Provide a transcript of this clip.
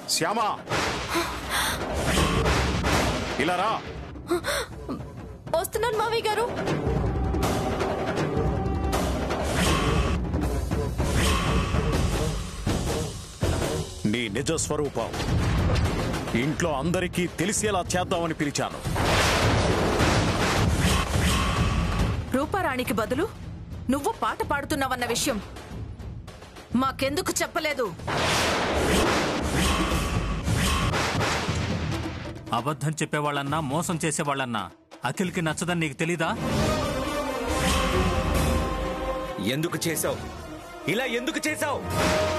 శ్యామా ఇలా రా వస్తున్నాను మావయ్య గారు నీ నిజ స్వరూపం ఇంట్లో అందరికీ తెలిసేలా చేద్దామని పిలిచాను రూపారాణికి బదులు నువ్వు పాట పాడుతున్నావన్న విషయం మాకెందుకు చెప్పలేదు అబద్ధం చెప్పేవాళ్ళన్నా మోసం చేసేవాళ్ళన్నా అఖిల్కి నచ్చదని నీకు తెలీదా ఎందుకు చేశావు ఇలా ఎందుకు చేశావు